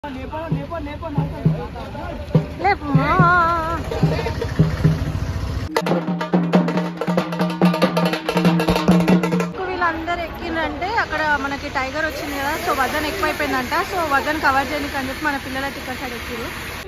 లేపమ్మా వీళ్ళందరూ ఎక్కిందంటే అక్కడ మనకి టైగర్ వచ్చింది కదా సో వజన్ ఎక్కువైపోయిందంట సో వజన్ కవర్ చేయడానికి అని చెప్పి మన పిల్లల ఇక్కడ సైడ్ ఎక్కిరు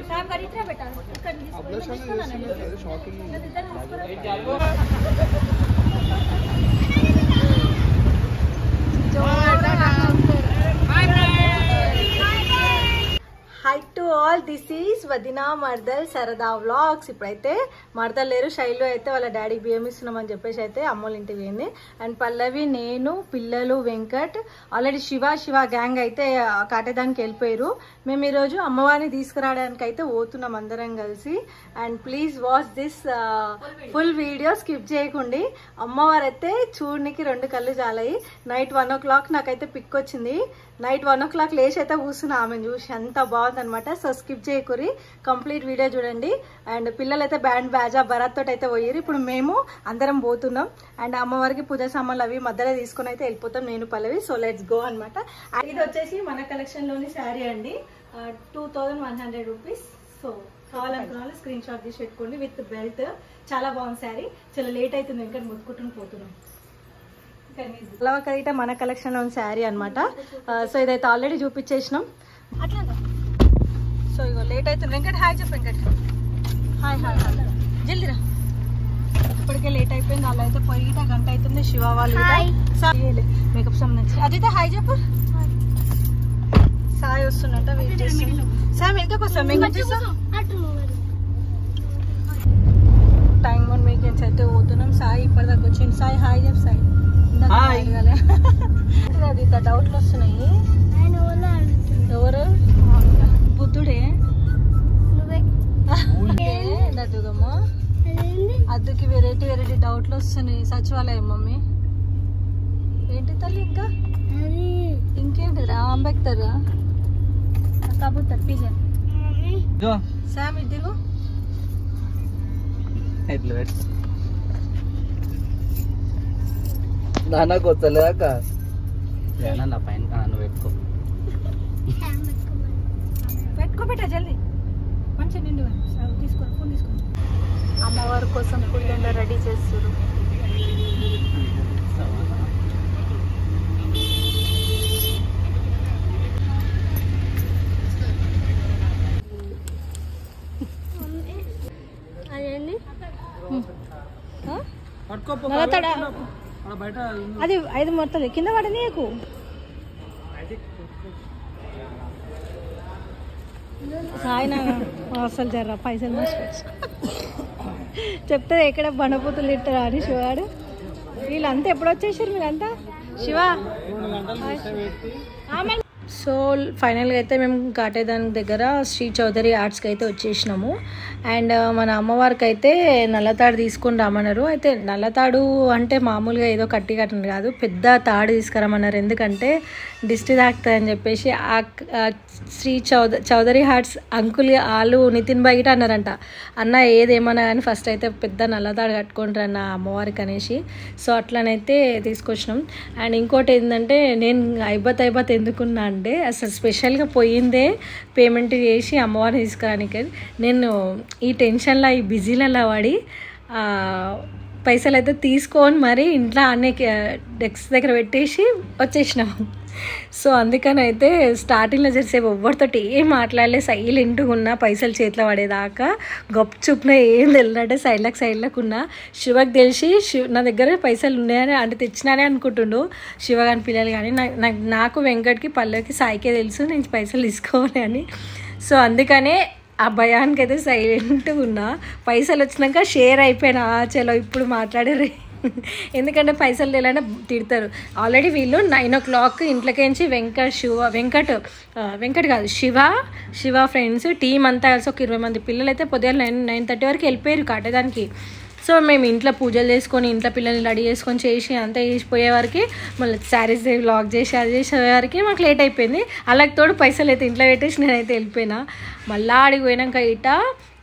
hi to all this is వదినా మర్దల్ సరదా వ్లాగ్స్ ఇప్పుడైతే మర్దల్ లేరు శైలు అయితే వాళ్ళ డాడీ బియ్యం ఇస్తున్నామని చెప్పేసి అయితే అమ్మోళ్ళ ఇంటికి పోయింది అండ్ పల్లవి నేను పిల్లలు వెంకట్ ఆల్రెడీ శివ శివ గ్యాంగ్ అయితే ఆ, కాటేదానికి వెళ్ళిపోయారు మేము ఈరోజు అమ్మవారిని తీసుకురావడానికి అయితే పోతున్నాం అందరం కలిసి and please watch this full video skip చేయకండి అమ్మవారు అయితే చూడనికి రెండు కళ్ళు చాలాయి నైట్ వన్ ఓ క్లాక్ నాకైతే పిక్ వచ్చింది నైట్ వన్ ఓ క్లాక్ లేచి అయితే కూర్చున్నా ఆమెను చూసి అంత బాగుందనమాట సో స్కిప్ చేయకూరి కంప్లీట్ వీడియో చూడండి అండ్ పిల్లలు అయితే బ్యాండ్ బ్యాజా భరత్ తోటి అయితే పోయారు ఇప్పుడు మేము అందరం పోతున్నాం అండ్ అమ్మవారికి పూజా సామాన్లు అవి మధ్యలో తీసుకొని అయితే వెళ్ళిపోతాం నేను పల్లవి సో లెట్స్ గో అనమాట ఇది వచ్చేసి మన కలెక్షన్ లోని శారీ అండి two thousand one hundred rupees so కావాలనుకున్న వాళ్ళు స్క్రీన్ షాట్ తీసి పెట్టుకోండి విత్ బెల్ట్ చాలా బాగుంది శారీ చాలా లేట్ అవుతుంది ఇంకా ముట్టుకుంటూ పోతున్నాం అయితే మన కలెక్షన్ లో ఉన్న శారీ అనమాట సో ఇదైతే ఆల్రెడీ చూపించేసినాం సో ఇగో లేట్ అవుతుంది వెంకట్ హాయ్ చెప్పు వెంకట్ హాయ్ హాయ్ హాయ్ జల్దిరా ఇప్పటికే లేట్ అయిపోయింది అలా అయితే పోయిట గంట అవుతుంది శివ వాళ్ళు మేకప్ సంబంధించి అదైతే హాయ్ చెప్పు సాయి వస్తున్నట్ట వెయిట్ చేస్తున్నాం సాయి వెనకకు వస్తాం మేకప్ చేస్తాం టైం వన్ వీకెండ్స్ అయితే పోతున్నాం సాయి ఇప్పటిదాకా వచ్చింది సాయి హాయ్ చెప్పు సాయి ఇందాక హాయ్. అడగాలే. అది ఇంత డౌట్లు వస్తున్నాయి ఎవరు బుద్ధుడే దద్దుగమ్మ అద్దుకి వెరైటీ వెరైటీ డౌట్లు వస్తున్నాయి సచివాలయం మమ్మీ ఏంటి తల్లి ఇంకా ఇంకేంటిరా అంబేద్కర్ కబూతర్ పిజన్ జో శామ్ ఇదిగో ఇట్లా పెట్టు నాన్నకు వస్తలేక నా పైన నన్ను పెట్టుకో పెట్టుకో పెట్టా జల్దీ మంచిగా నిండు తీసుకో ఫోన్ తీసుకో అమ్మవారి కోసం పుల్లెండ రెడీ చేస్తారు బయట అది ఐదు మొత్తం కింద పడ నీకు ఆయన అసలు జర్రా పైసలు మర్చిపోవచ్చు చెప్తే ఎక్కడ బండపోతులు తిట్టారా అని శివాడు వీళ్ళంతా ఎప్పుడు వచ్చేసారు మీరంతా శివ సో ఫైనల్గా అయితే మేము కాటేదాని దగ్గర శ్రీ చౌదరి ఆర్ట్స్కి అయితే వచ్చేసినాము అండ్ మన అమ్మవారికి అయితే నల్లతాడు తీసుకొని రామన్నారు అయితే నల్లతాడు అంటే మామూలుగా ఏదో కట్టి కట్టండి కాదు పెద్ద తాడు తీసుకురమ్మన్నారు ఎందుకంటే దిష్టి తాకుతుందని చెప్పేసి ఆ ఆ శ్రీ చౌద చౌదరి హార్ట్స్ అంకుల్ వాళ్ళు నితిన్ బాయ్ గిట అన్నారంట అన్న ఏదేమన్నా కానీ ఫస్ట్ అయితే పెద్ద నల్లతాడు కట్టుకుంటారు అన్న అమ్మవారికి అనేసి సో అట్లనైతే తీసుకొచ్చినాం అండ్ ఇంకోటి ఏంటంటే నేను అయిబత్ అయిబత్ ఎందుకున్నా అంటే అసలు స్పెషల్గా పోయిందే పేమెంట్ చేసి అమ్మవారిని తీసుకురానికి నేను ఈ టెన్షన్లో ఈ బిజీలలో పడి ఆ, పైసలు అయితే తీసుకొని మరి ఇంట్లో అన్ని డెస్క్ దగ్గర పెట్టేసి వచ్చేసినాం సో అందుకని అయితే స్టార్టింగ్లో చేసేపు ఎవరితోటి ఏం మాట్లాడలే సైలెంట్గా ఉన్నా పైసలు చేతిలో పడేదాకా గొప్ప చూపున ఏం తెలియదంటే సైడ్లకు సైడ్లకు ఉన్నా శివకి తెలిసి శివ నా దగ్గర పైసలు ఉన్నాయని అంటే తెచ్చినానే అనుకుంటుండు శివ కానీ పిల్లలు కానీ నా- నాకు నాకు వెంకట్కి పల్లెకి సాయికే తెలుసు నేను పైసలు తీసుకోవాలి అని సో అందుకనే ఆ భయానికి అయితే సైలెంట్గా ఉన్నా పైసలు వచ్చినాక షేర్ అయిపోయినా "ఆ, చలో ఇప్పుడు మాట్లాడారు ఎందుకంటే పైసలు తెలియని తిడతారు ఆల్రెడీ వీళ్ళు నైన్ ఓ క్లాక్ ఇంట్లోకించి వెంకట్ శివ వెంకట్ ఆ, వెంకట్ కాదు శివ శివ ఫ్రెండ్స్ టీం అంతా కలిసి ఒక ఇరవై మంది పిల్లలు అయితే పొద్దున్న నైన్ నైన్ థర్టీ వరకు వెళ్ళిపోయారు కాటేదానికి సో మేము ఇంట్లో పూజలు చేసుకొని ఇంట్లో పిల్లల్ని రెడీ చేసుకొని చేసి అంతా చేసిపోయే వరకు మళ్ళీ శారీస్ లాక్ చేసి అది చేసే వరకు మాకు లేట్ అయిపోయింది అలాగే తోడు పైసలు అయితే ఇంట్లో పెట్టేసి నేనైతే వెళ్ళిపోయినా మళ్ళీ ఆడికి పోయినాక ఇట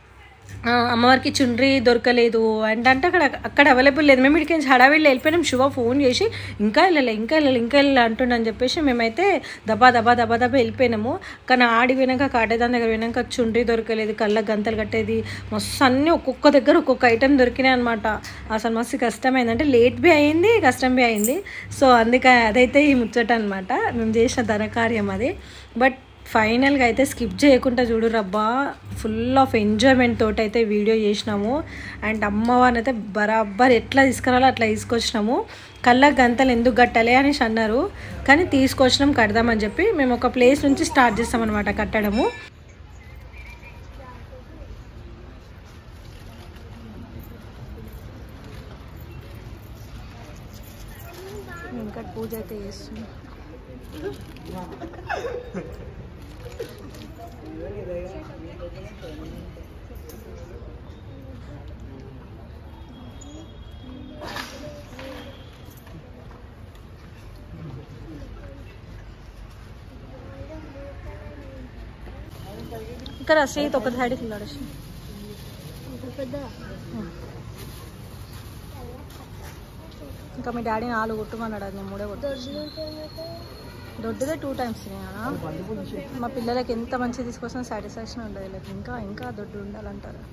ఆ, అమ్మవారికి చుండ్రి దొరకలేదు అంటే అంటే అక్కడ అక్కడ అవైలబుల్ లేదు మేము ఇక్కడికి హడావిడిలో వెళ్ళిపోయినాం శివ ఫోన్ చేసి ఇంకా వెళ్ళలే ఇంకా వెళ్ళాలి ఇంకా వెళ్ళాలి అంటుండని చెప్పేసి మేమైతే దబా దబా దబా దబా వెళ్ళిపోయినాము కానీ ఆడి పోయినాక కాటేదాని దగ్గర పోయినాక చుండ్రి దొరకలేదు కళ్ళ గంతలు కట్టేది మస్తు అన్నీ ఒక్కొక్క దగ్గర ఒక్కొక్క ఐటెం దొరికినాయి అనమాట అసలు మస్తు కష్టమైంది అంటే లేట్ బి అయింది కష్టం బి అయింది సో అందుకే అదైతే ఈ ముచ్చట అనమాట మేము చేసిన ధనకార్యం అది బట్ ఫైనల్గా అయితే స్కిప్ చేయకుండా చూడు రబ్బా ఫుల్ ఆఫ్ ఎంజాయ్మెంట్ తోటి అయితే వీడియో చేసినాము అండ్ అమ్మవారిని అయితే బరాబర్ ఎట్లా తీసుకురాలో అట్లా తీసుకొచ్చినాము కళ్ళ గంతలు ఎందుకు కట్టాలి అనేసి అన్నారు కానీ తీసుకొచ్చినాం కడదామని చెప్పి మేము ఒక ప్లేస్ నుంచి స్టార్ట్ చేస్తామన్నమాట కట్టడము ఇంకా పూజ అయితే చేస్తున్నాం ఇక్కడ శ్రీత్ ఒక సైడ్కి వెళ్ళాడు శ్రీ. ఇంకా మీ డాడీ నాలుగు కుట్టమన్నాడు అది నేను మూడే కొట్టు దొడ్డుదే టూ టైమ్స్ మా పిల్లలకి ఎంత మంచిగా తీసుకొచ్చినా సాటిస్ఫాక్షన్ ఉండదు వీళ్ళకి ఇంకా ఇంకా దొడ్డు ఉండాలంటారు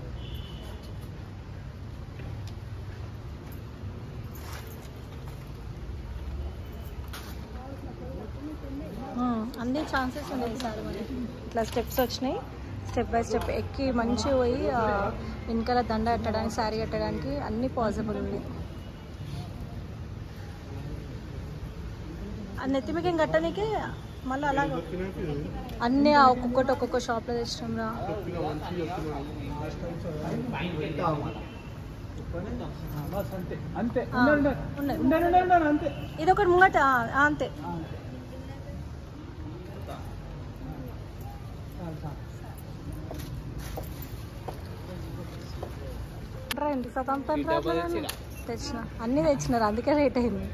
ఉమ్, అన్ని ఛాన్సెస్ ఉన్నాయి సార్ మరి ఇట్లా స్టెప్స్ వచ్చినాయి స్టెప్ బై స్టెప్ ఎక్కి మంచిగా పోయి ఆ, వెనకాల దండ కట్టడానికి శారీ కట్టడానికి అన్నీ పాసిబుల్ ఉంది ఆ నెత్తిమికేం కట్టనీకే మళ్ళీ అలాగ అన్నీ ఆ ఒక్కొక్కటి ఒక్కొక్క షాప్లో తెచ్చినాం రా అంతే ఆ, ఉన్నది. అంతే ఇది ఒకటి ముంగట ఆ, ఆ, అంతే రా, ఎంత శతాంతం రా అట్లా రాని? తెచ్చిన అన్నీ తెచ్చినారు అందుకే రేట్ అయింది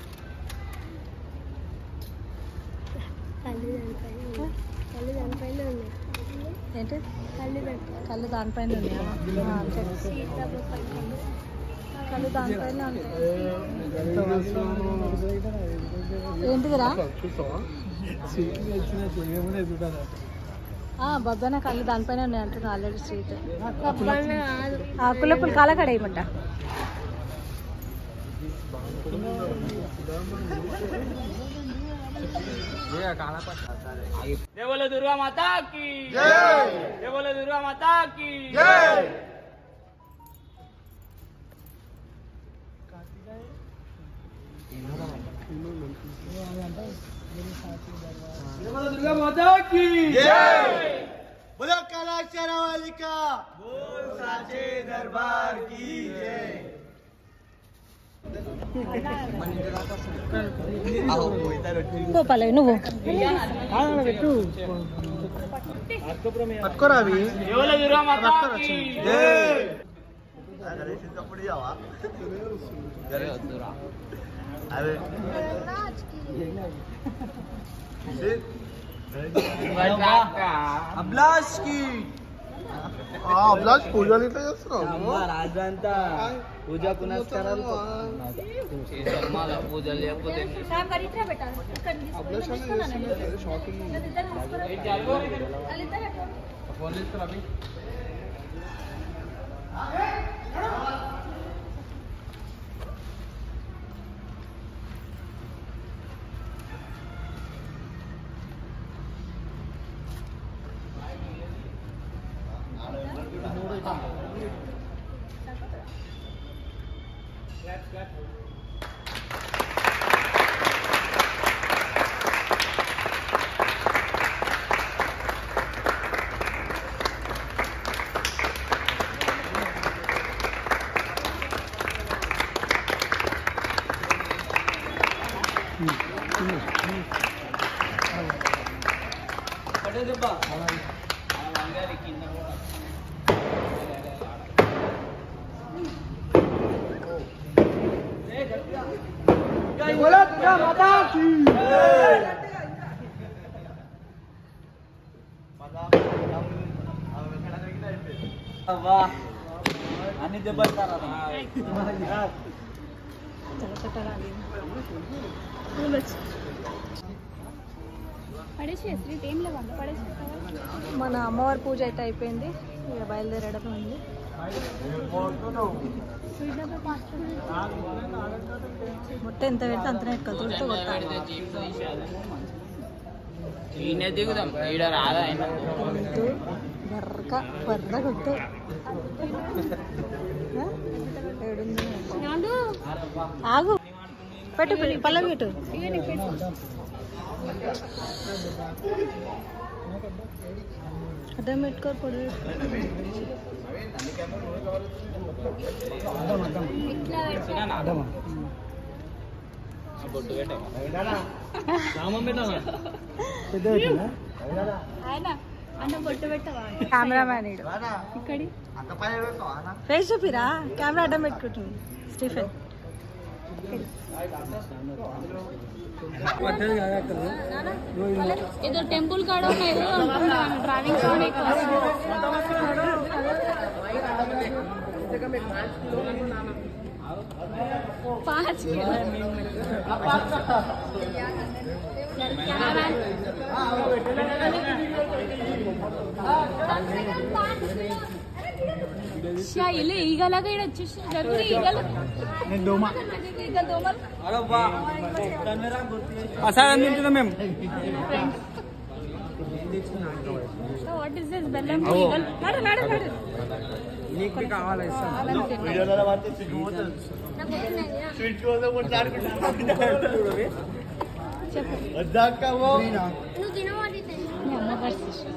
ఏంటి కళ్ళు దానిపైన ఉన్నాయా ఆ, అంతే కళ్ళు దానిపైన ఉంటాయి ఏంటిదిరా ఆ, బొబ్బన కళ్ళు దానిపైన ఉన్నాయి అంటున్నా ఆల్రెడీ స్ట్రీట్ పుల్లపులు కాల కడేయమంట దేవల దుర్గా మాతాకి దేవల దుర్గా మాతాకి దేవల దుర్గా మాతాకి बोलो कलाक्षरा वाली का बोल साचे दरबार की जय గోపాలయ్య నువ్వు పట్టుకోరా అవి దేవల దుర్గా మాతాకి అదే అభిలాష్ కి అభిలాష్ పూజలు ఇట్లా చేస్తున్నావు రాజంతా పూజ పునస్కారాలు పూజలు లేకపోతే అన్ని దెబ్బలు పడేసి స్వీట్ ఏం లేవండి పడేసి మన అమ్మవారి పూజ అయితే అయిపోయింది ఇక బయలుదేరడం ఉంది స్వీట్ డబ్బా పాస్తా మొట్ట ఎంత పెడితే అంతనే కదులుతూ కొట్టాలి ఈయన దిగుదాం ఈడ రాదా ఆయన కొట్టు బర్రక బర్ర కొట్టు ఆ? ఏడుంది నాడు ఆగు పెట్టు పెట్టు, పల్లవి పెట్టు ఇక నీకు పెట్టు అడ్డం పెట్టుకో పొడి ఇట్లా పెట్టు. బొట్టు పెట్టా రామం పెట్టామా ఆయన అన్న బొట్టు పెట్టవా కెమెరామ్యాన్ ఇడు ఇక్కడి అంత పని పెడతావా ఫేస్ చూపిరా కెమెరా అడ్డం పెట్టుకుంటుంది స్టీఫెన్ ఏదో టెంపుల్ కాడ ఉన్నాయి ఏదో అనుకుంటాను డ్రైవింగ్ సౌండ్ ఎక్కువ पाँच किलो ఇలా ఈగలాగా ఇక్కడ వచ్చేసి జరుగురు ఈగలు ఈగ దోమలు అసలు తింటున్నాం మేము వాట్ ఇస్ దిస్ బెల్లం ఈగలు నడు నడు నడు నీకు కావాలి వీడియోలో పడితే సిగ్గుపోతుంది స్వీట్ కోసం కొట్లాడుకుంటా చెప్పు వద్దాక మీ అమ్మగారు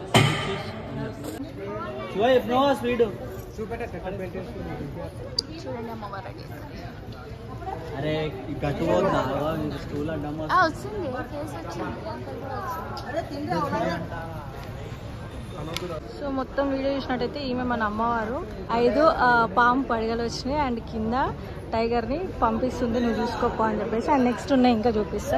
స్వీట్ చూడండి అమ్మవారు రెడీ అరే గట్టు పోతుందా స్కూల్ అడ్డమ్మా వస్తుంది కేసు వచ్చింది అంతా కూడా వచ్చింది సో మొత్తం వీడియో చూసినట్టయితే ఈమె మన అమ్మవారు ఐదు ఆ, పాము పడగలు వచ్చినాయి అండ్ కింద టైగర్ని పంపిస్తుంది నువ్వు చూసుకోపో అని చెప్పేసి అండ్ నెక్స్ట్ ఉన్నాయి ఇంకా చూపిస్తా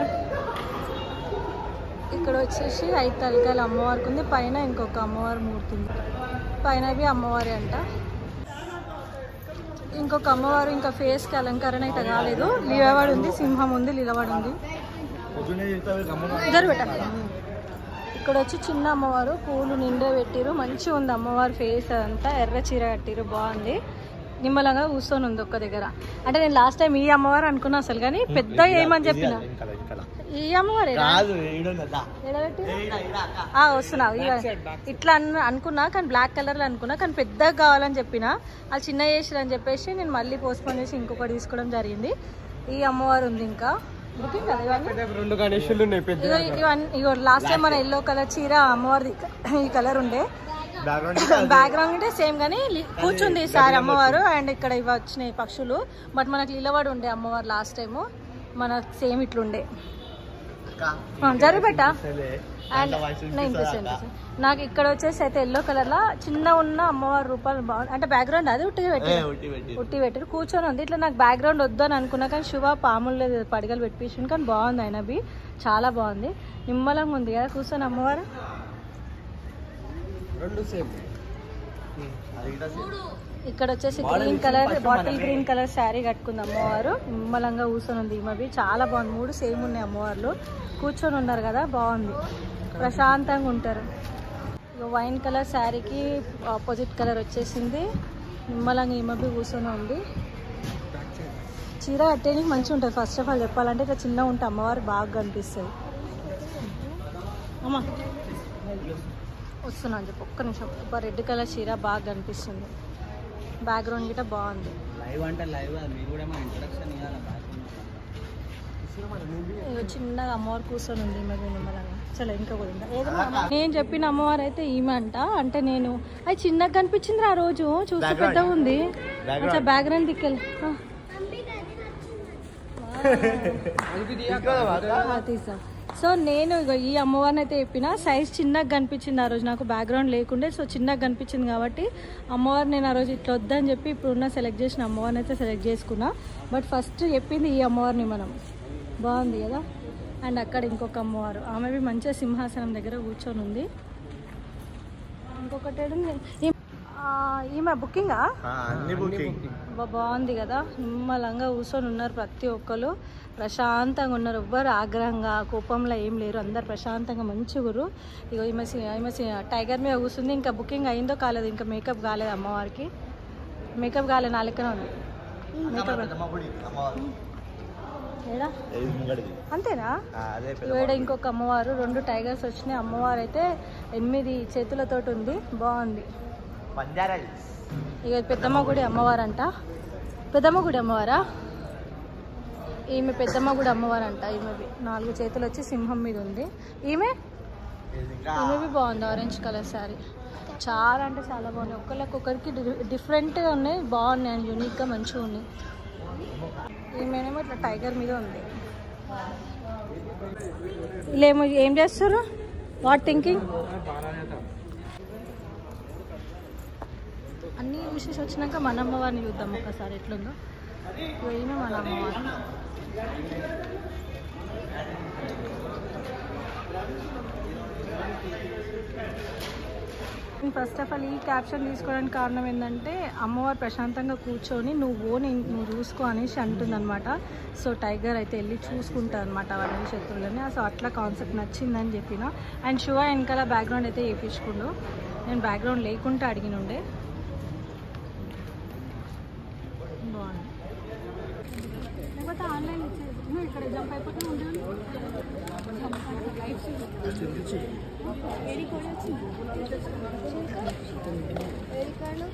ఇక్కడ వచ్చేసి ఐదు తలకాయలు అమ్మవారికి ఉంది పైన ఇంకొక అమ్మవారి మూర్తి ఉంది పైన అవి అమ్మవారి అంట ఇంకొక అమ్మవారు ఇంకా ఫేస్కి అలంకరణ అయితే కాలేదు లీలవాడు ఉంది సింహం ఉంది లీలవాడు ఉంది పొద్దునే చెప్తావు గమ్మున ఇద్దరు పెట్ట ఇక్కడ వచ్చి చిన్న అమ్మవారు పూలు నిండే పెట్టిరు మంచిగా ఉంది అమ్మవారి ఫేస్ అంతా ఎర్ర చీర కట్టిరు బాగుంది నిమ్మలంగా కూర్చొని ఉంది ఒక్క దగ్గర అంటే నేను లాస్ట్ టైం ఈ అమ్మవారు అనుకున్నా అసలు కానీ పెద్ద ఏమని చెప్పిన ఇంకా ఇంకా ఈ అమ్మవారే కాదు ఈడున్నదా ఎడబెట్టి ఆ, వస్తున్నావు ఇక ఇట్లా అన్న అనుకున్నా కానీ బ్లాక్ కలర్ లో అనుకున్నా కానీ పెద్దగా కావాలని చెప్పిన అది చిన్న చేసిరు అని చెప్పేసి నేను మళ్ళీ పోస్ట్పోన్ చేసి ఇంకొకటి తీసుకోవడం జరిగింది ఈ అమ్మవారు ఉంది ఇంకా బుకింగ్ కదా ఇవన్నీ రెండు గణేషులు ఉన్నాయి పెద్ద ఇగో ఇవన్నీ ఇగో లాస్ట్ టైం మన ఎల్లో కలర్ చీర అమ్మవారిది ఈ కలర్ ఉండే బ్యాక్గ్రౌండ్ బ్యాక్గ్రౌండ్ అంటే సేమ్ కానీ లి- కూర్చుంది ఈసారి అమ్మవారు అండ్ ఇక్కడ ఇవి వచ్చినాయి పక్షులు బట్ మనకి నిలబడి ఉండే అమ్మవారు లాస్ట్ టైము మన సేమ్ ఇట్లుండే జరిపెట్ట అండ్ నేను ఇంప్రెషన్ నాకు ఇక్కడ వచ్చేసి అయితే ఎల్లో కలర్ లా చిన్న ఉన్న అమ్మవారి రూపాయలు బాగుంది అంటే బ్యాక్గ్రౌండ్ అది ఉట్టిగా పెట్టి ఉట్టి పెట్టి ఉట్టి పెట్టారు కూర్చొని ఉంది ఇట్లా నాకు బ్యాక్గ్రౌండ్ వద్దు అని అనుకున్నా కానీ శుభ పాములు లేదు పడగలు పెట్టించింది కానీ బాగుంది అయినవి చాలా బాగుంది నిమ్మలంగా ఉంది కదా కూర్చొని అమ్మవారు రెండు సేమ్ అది ఇట్లా ఇక్కడ వచ్చేసి green colour bottle green colour sari కట్టుకుంది అమ్మవారు నిమ్మలంగా కూర్చొని ఉంది ఈమెవి చాలా బాగుంది మూడు సేమ్ ఉన్నాయి అమ్మవార్లు కూర్చొని ఉన్నారు కదా బాగుంది ప్రశాంతంగా ఉంటారు ఇక వైన్ కలర్ శారీకి ఆపోజిట్ కలర్ వచ్చేసింది నిమ్మలంగా ఈమెవి కూర్చొని ఉంది చీర కట్టేనికి మంచిగా ఉంటుంది ఫస్ట్ ఆఫ్ ఆల్ చెప్పాలంటే ఇట్లా చిన్న ఉంటే అమ్మవారు బాగా కనిపిస్తుంది అమ్మా వస్తున్నాను చెప్పు ఒక్క నిమిషం ఒక రెడ్ కలర్ చీర బాగా కనిపిస్తుంది బ్యాక్గ్రౌండ్ గిట్ట బాగుంది లైవ్ అంటే లైవ్ మీరు కూడా మా ఇంట్రడక్షన్ ఇవ్వాలి ఇగో చిన్నగా అమ్మవారు కూర్చొని ఉంది ఈమె నిమ్మలంగా చలో ఇంకా కూడా ఏదో నేను చెప్పిన అమ్మవారు అయితే ఈమె అంట అంటే నేను అది చిన్నగా కనిపించింది ఆ రోజు చూస్తే Background. పెద్దగా ఉంది Background. అచ్చా బ్యాక్గ్రౌండ్ దిక్కెళ్ళి తీసా సో నేను ఇగో ఈ అమ్మవారిని అయితే చెప్పిన సైజ్ చిన్నగా కనిపించింది ఆ రోజు నాకు బ్యాక్గ్రౌండ్ లేకుండే సో చిన్నగా కనిపించింది కాబట్టి అమ్మవారు నేను ఆ రోజు ఇట్లా వద్దని చెప్పి ఇప్పుడున్న సెలెక్ట్ చేసిన అమ్మవారిని అయితే సెలెక్ట్ చేసుకున్నా బట్ ఫస్ట్ చెప్పింది ఈ అమ్మవారిని మనం బాగుంది కదా అండ్ అక్కడ ఇంకొక అమ్మవారు ఆమె మంచిగా సింహాసనం దగ్గర కూర్చొని ఉంది ఇంకొకటి ఏడుంది? ఈ- ఆ, ఈమె బుకింగా అన్ని బుకింగ్ బా- బాగుంది కదా నిమ్మలంగా కూర్చొని ఉన్నారు ప్రతి ఒక్కరు ప్రశాంతంగా ఉన్నారు ఎవ్వరు ఆగ్రహంగా కోపంలో ఏం లేరు అందరు ప్రశాంతంగా మంచిగా ఉర్రు ఇగో ఈమె సి- ఈమె సి- టైగర్ మీద కూర్చుంది ఇంకా బుకింగ్ అయిందో కాలేదు ఇంకా మేకప్ కాలేదు అమ్మవారికి మేకప్ కాలేదు నా లెక్కన ఉంది మేకప్ ఏడా అంతేనా అదే ఈవిడ ఇంకొక అమ్మవారు రెండు టైగర్స్ వచ్చినాయి అమ్మవారు అయితే ఎనిమిది చేతులతోటి ఉంది బాగుంది బంజారా ఇక పెద్దమ్మ గుడి అమ్మవారంట పెద్దమ్మ గుడి అమ్మవారా ఈమె పెద్దమ్మ గుడి అమ్మవారంట ఈమెవి నాలుగు చేతులు వచ్చి సింహం మీద ఉంది ఈమె ఈమెవి బాగుంది ఆరెంజ్ కలర్ శారీ చాలా అంటే చాలా బాగున్నాయి ఒక్కరికి ఒక్కరికి డిఫరెంట్గా ఉన్నాయి బాగున్నాయి అండ్ యూనిక్గా మంచిగా ఉన్నాయి ఈమెనేమో ఇట్లా టైగర్ మీద ఉంది వీళ్ళేమో ఏం చేస్తారు వాట్ థింకింగ్ అన్నీ చూసేసి వచ్చినాక మన అమ్మవారిని చూద్దాం ఒకసారి ఎట్లుందో పోయిన మన అమ్మవారు ఫస్ట్ ఆఫ్ ఆల్ ఈ క్యాప్షన్ తీసుకోవడానికి కారణం ఏంటంటే అమ్మవారు ప్రశాంతంగా కూర్చొని నువ్వు నేను నువ్వు చూసుకో అనేసి అంటుందన్నమాట సో టైగర్ అయితే వెళ్ళి చూసుకుంటుంది అనమాట అవన్నీ శత్రువులని సో అట్లా కాన్సెప్ట్ నచ్చిందని చెప్పిన అండ్ శివ వెనకాల బ్యాక్గ్రౌండ్ అయితే వేయించుకుండు నేను బ్యాక్గ్రౌండ్ లేకుంటే అడిగినుండే బాగుంది లేకపోతే ఆన్లైన్ ఇచ్చేది నువ్వు ఇక్కడ జంప్ అయిపోతే ఉండేది ఏడి కోడి వచ్చింది ఏడి కార్డు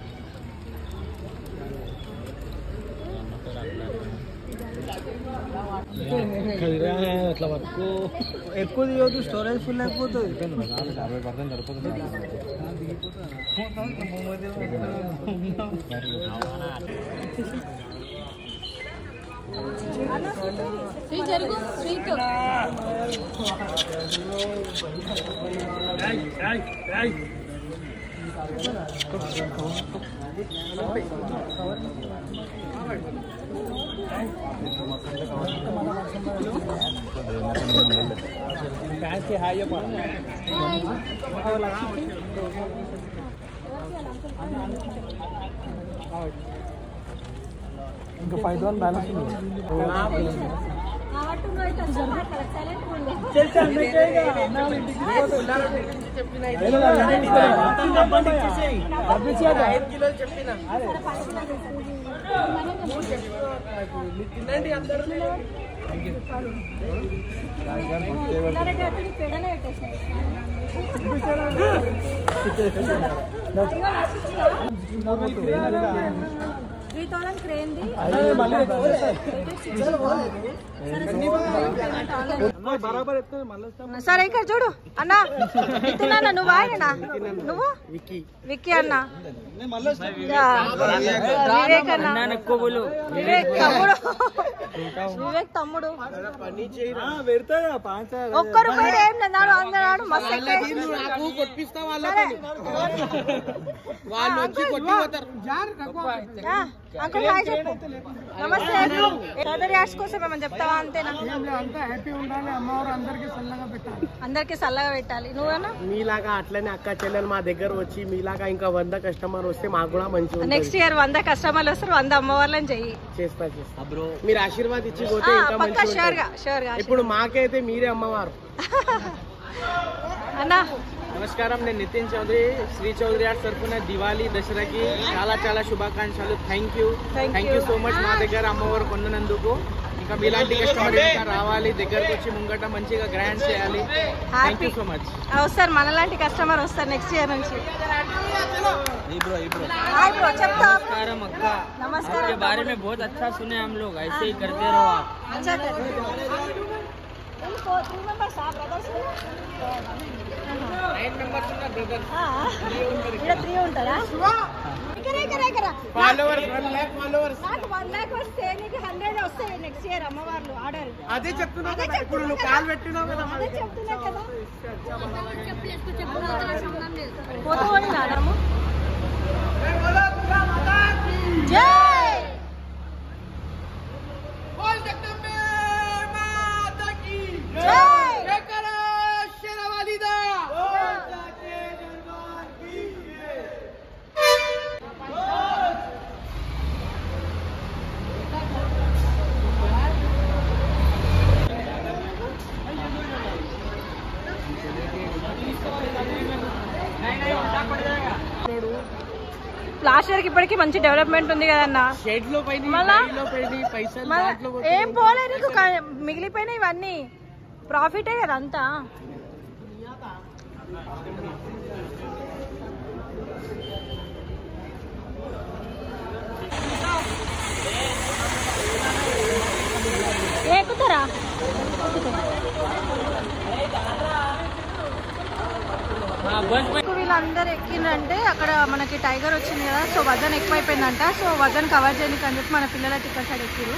అట్లా వర్క్ ఎక్కువ తీయొద్దు స్టోరేజ్ ఫుల్ అయిపోతుంది శ్రీ జరుగు స్వీట్ ఫ్యాన్సీ హాయ్ చెప్పాలి ఇంకా ఫైవ్ థౌసండ్ బ్యాలెన్స్ ఉంది త్రీ థౌసండ్ క్రేన్ది బరాబర్ ఎత్తుంది మళ్ళీ సరే ఇక్కడ చూడు అన్నా నితిన్ అన్న నువ్వు ఆయననా నువ్వు విక్కీ విక్కీ అన్న యా, వివేక్ అన్న వివేక్ తమ్ముడు వివేక్ తమ్ముడు పెడతా పాంచ ఒక్క రూపాయి ఏం లేదు నాడు అందరాడు మస్తు ఎక్కేసి. నాకు కొట్టిస్తా సరే. వాళ్ళు వచ్చి కొట్టిపోతారు ఆ, అంకుల్ హాయ్ చెప్పు నమస్తే చౌదరి ఆర్ట్స్ కోసం ఏమని చెప్తావా అంతేనా అంతా హ్యాపీ ఉండాలి అమ్మవారు అందరికి సల్లగా పెట్టాలి అందరికి చల్లగా పెట్టాలి నువ్వన్నా మీలాగా అట్లనే అక్క చెల్లెలు మా దగ్గర వచ్చి మీలాగా ఇంకా వంద కస్టమర్ వస్తే మాకు కూడా మంచిగా ఉంటుంది. నెక్స్ట్ ఇయర్ వంద కస్టమర్లు వస్తారు వంద అమ్మవార్లను చెయ్యి చేస్తా చేస్తా బ్రో మీరు ఆశీర్వాద్ ఇచ్చి పోతే ఆ, ఇంకా పక్కా మంచిగా షూర్ గా ఉంటుంది. షూర్ గా ఇప్పుడు మాకైతే మీరే అమ్మవారు అన్నా నమస్కారం నేను నితిన్ చౌదరి శ్రీ చౌదరి ఆర్ట్స్ తరఫున దివాళీ దసరాకి చాలా చాలా శుభాకాంక్షలు thank you Thank thank you so much మా దగ్గర అమ్మవారు కొన్నందుకు ఇంకా మీలాంటి కస్టమర్ ఇంకా రావాలి దగ్గరకు వచ్చి ముంగట మంచిగా గ్రాండ్ చేయాలి థ్యాంక్ యూ సో మచ్ వస్తారు మనలాంటి కస్టమర్ వస్తారు నెక్స్ట్ ఇయర్ నుంచి హాయ్ బ్రో చెప్తా नमस्कारम अक्का నమస్కారం आपके बारे में बहुत अच्छा सुने हम लोग ऐसे ही करते रहो आप अच्छा ఇంకో త్రీ మెంబర్స్ ఆ బ్రదర్స్ ఇక్కడ త్రీ ఉంటారా ఇక్కడ ఇక్కడ ఇక్కడ ఫాలోవర్స్ వన్ ల్యాక్ ఫాలోవర్స్ నాకు వన్ లాక్ వస్తే నీకు హండ్రెడ్ వస్తాయి నెక్స్ట్ ఇయర్ అమ్మవార్లు ఆర్డర్ అదే చెప్తున్నా అదే కదా ఇప్పుడు నువ్వు చెప్తున్నా కాల్ పెట్టినావు కదా అదే చెప్తున్నా కదా చెప్పు చెప్పు చెప్పు సంబంధం లేదు పోతూ పోయి నాడము జై జై కట్టాడు లాస్ట్ ఇయర్కి ఇప్పటికి మంచి డెవలప్మెంట్ ఉంది కదన్నా షెడ్ లో పైన మళ్ళా? లో పైన పైసలు మన- దాంట్లో ఏం పోలే నీకు క- మిగిలిపోయినాయి ఇవన్నీ ప్రాఫిటే కదా అంతా ఎక్కుతారా हाँ बस में ఎక్కువ వీళ్ళందరూ ఎక్కిందంటే అక్కడ మనకి టైగర్ వచ్చింది కదా సో వజన్ ఎక్కువైపోయిందంట సో వజన్ కవర్ చేయడానికి అని చెప్పి మన పిల్లల ఇక్కడ సైడ్ ఎక్కిరు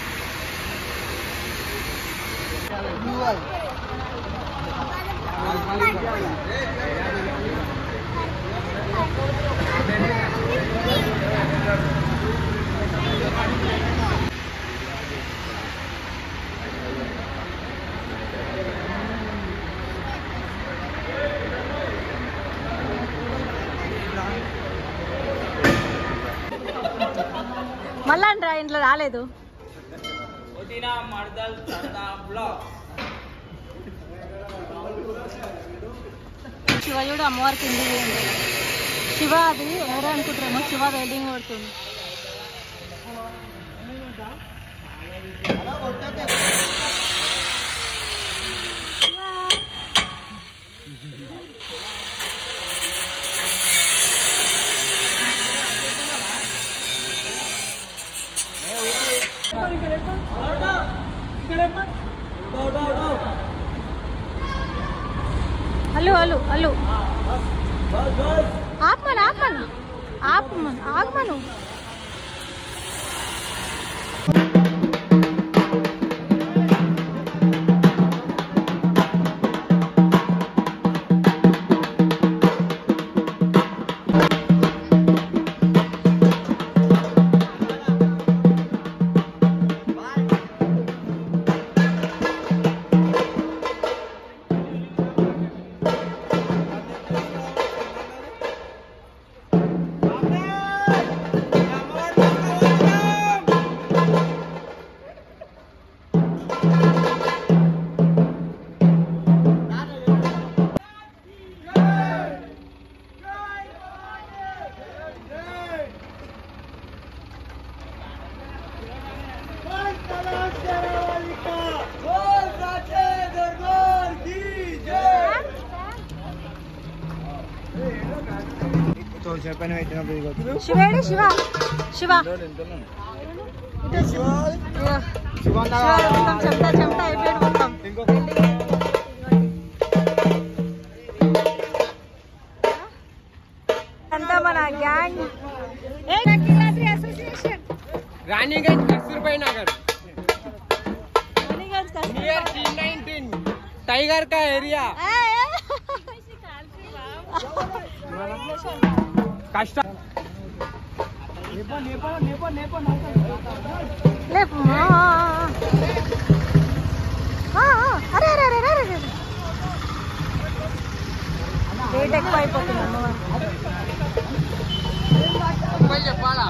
మళ్ళా అంటారా ఇంట్లో రాలేదు पुदीना मर्दल सरदा ब्लॉक శివయుడు అమ్మవారికి ఇండి శివ అది ఎవరో అనుకుంటారేమో శివ వెల్డింగ్ కొడుతుంది హలో హలో హలో ఆపమను ఆపమను ఆపమను ఆగమను చెప్పని పెట్టినప్పుడు శివేడు శివ శివ ఇటు శివ. ఇదిగో. శివ మొత్తం చెమట చెమట అయిపోయాడు మొత్తం అంతా మన gang association Raniganj Kasturbai Nagar near T nineteen tiger का एरिया कष्ट లేపు ఆ, ఆ, ఆ. అరే అరే అరే అరే అరే రేట్ ఎక్కువ అయిపోతుంది అమ్మవారు చెప్పాలా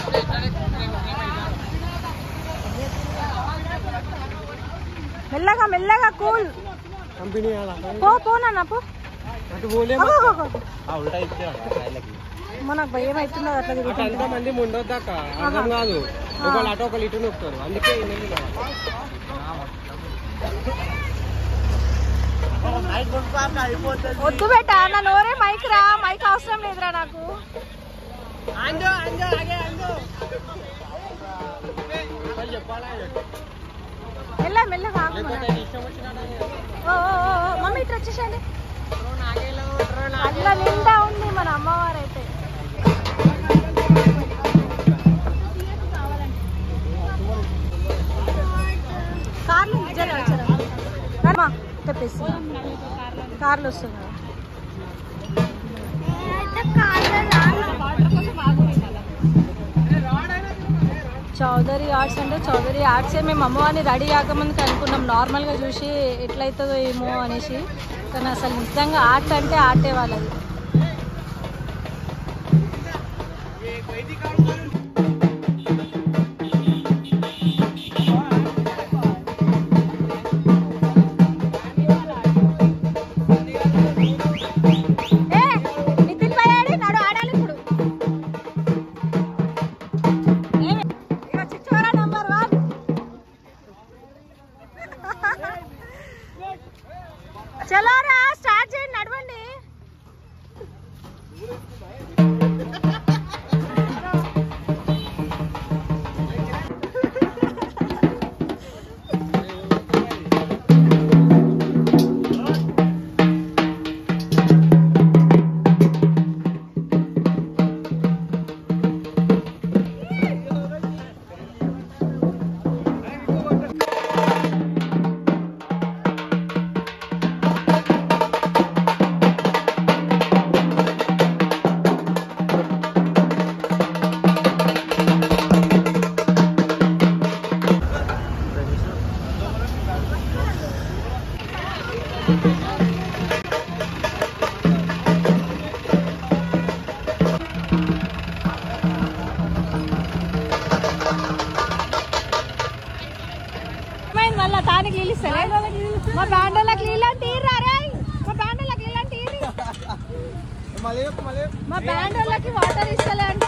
మెల్లగా మెల్లగా కూల్ కంపెనీ పో పో నాన్న పో అటు పోలే అగో, అగో, అగో. ఉల్టా ఇచ్చే అమ్మో, నాకు భయం అవుతుంది అట్లా అటు తిరుగుతుంది అంత మంది ఉండొద్దాక అర్థం కాదు ఒకళ్ళు అటు ఒకళ్ళు ఇటు నొక్కుతారు అందుకే ఈ నెల్లి కావాలి. వద్దు బేట నా నోరే మైక్ రా మైక్ అవసరం లేదురా నాకు మెల్ల మెల్లగా ఆగు మన. ఓ, ఓ, ఓ, ఓ, మమ్మీ ఇట్లా వచ్చేసండి అట్లా నిండా ఉంది మన అమ్మవారు అయితే కార్లు నిజంగా వచ్చారా తెప్పేసి కార్లు వస్తున్నారు చౌదరి ఆర్ట్స్ అంటే చౌదరి ఆర్ట్సే మేము అమ్మవారిని రెడీ కాకముందుకు అనుకున్నాం నార్మల్గా చూసి ఎట్లయితుందో ఏమో అనేసి కానీ అసలు నిజంగా ఆర్ట్ అంటే ఆర్టే వాళ్ళది ఏ నితిన్ భయ్యాడి నడు ఆడాలి ఇప్పుడు మళ్ళీ తానికి నీళ్ళు ఇస్తారే మా బ్యాండోళ్ళకి నీళ్ళు అంటే తీర్రా రే మా బ్యాండోళ్ళకి నీళ్ళు అంటే తీర్రి. మా బ్యాండోళ్ళకి వాటర్ ఇస్తలే అంట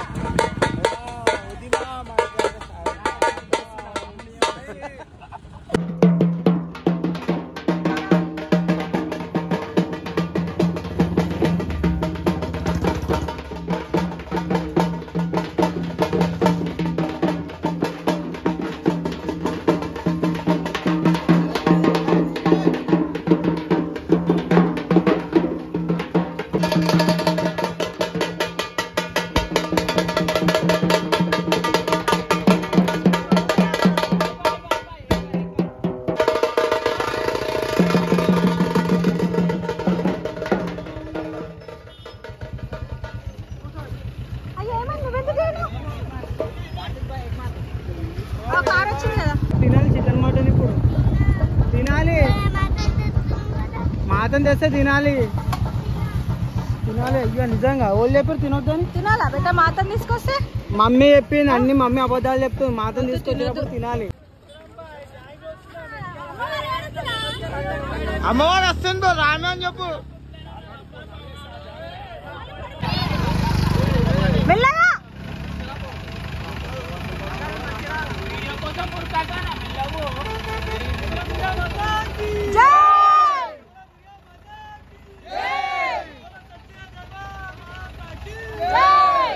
అయ్యో ఏమన్నా నువ్వెందుకు ఏడు? ఆ కార్ వచ్చింది కదా తినాలి చికెన్ మటన్ ఇప్పుడు తినాలి మాతం తెస్తే తినాలి తినాలి అయ్యో నిజంగా వాళ్ళు చెప్పారు తినొద్దని తినాలా బిడ్డ మాత్రం తీసుకొస్తే మమ్మీ చెప్పింది అన్ని మమ్మీ అబద్ధాలు చెప్తుంది మాతం తీసుకొచ్చినప్పుడు తినాలి అమ్మవారు వస్తుంది రాను అని చెప్పు మెల్లగా జై! జై!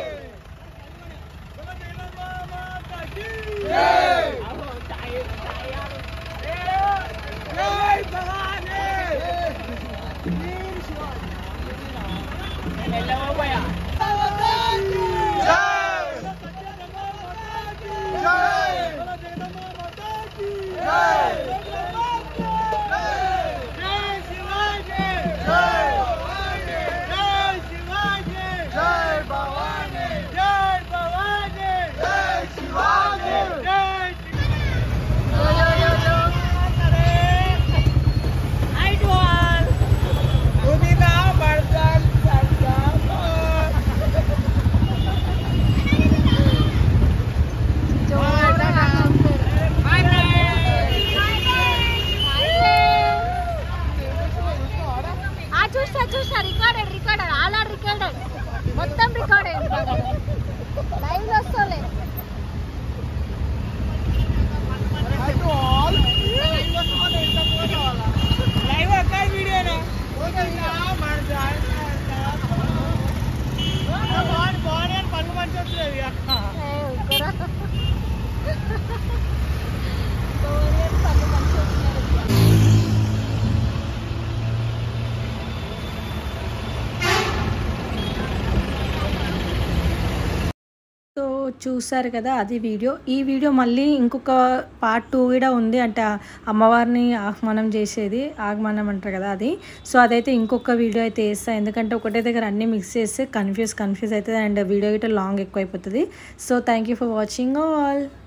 ఆ చూస్తా చూస్తా recorded recorded all are recorded మొత్తం రికార్డ్ అయింది లైవ్ లో వస్తలే సో చూసారు కదా అది వీడియో ఈ వీడియో మళ్ళీ ఇంకొక పార్ట్ టూ కూడా ఉంది అంటే ఆ అమ్మవారిని ఆహ్వానం చేసేది ఆగమనం అంటారు కదా అది సో అదైతే ఇంకొక వీడియో అయితే వేస్తాను ఎందుకంటే ఒకటే దగ్గర అన్నీ మిక్స్ చేస్తే కన్ఫ్యూజ్ కన్ఫ్యూజ్ అవుతుంది అండ్ వీడియో గిట్ట లాంగ్ ఎక్కువ అయిపోతుంది so thank you for watching all